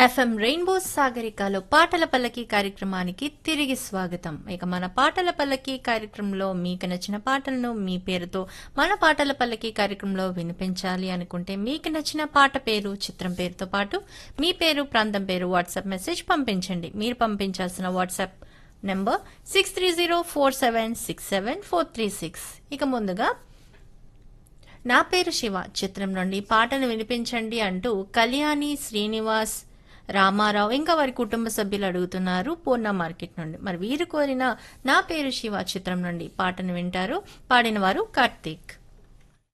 FM rainbow సాగరికలో పాటల పల్లకి కార్యక్రమానికి తిరిగి స్వాగతం ఇక మన పాటల పల్లకి కార్యక్రమంలో మీకు నచ్చిన పాటలను మీ పేరుతో మన పాటల పల్లకి కార్యక్రమంలో వినిపించాలి అనుకుంటే మీకు నచ్చిన పాట పేరు చిత్రం పేరుతో పాటు మీ పేరు ప్రాంతం పేరు వాట్సాప్ మెసేజ్ పంపించండి మీరు పంపించాల్సిన WhatsApp number six three zero four seven six seven four three six ఇక ముందుగా నా పేరు శివ చిత్రం నుండి పాటను వినిపించండి అంటూ కళ్యాణి శ్రీనివాస్ రామారావు ఇంకా వారి కుటుంబ సభ్యులు అడుగుతున్నారు పూర్ణ మార్కెట్ నుండి మరి వీరు కోరిన నా పేరు శివ చిత్రం నుండి పాటను వింటారు పాడిన వారు కార్తీక్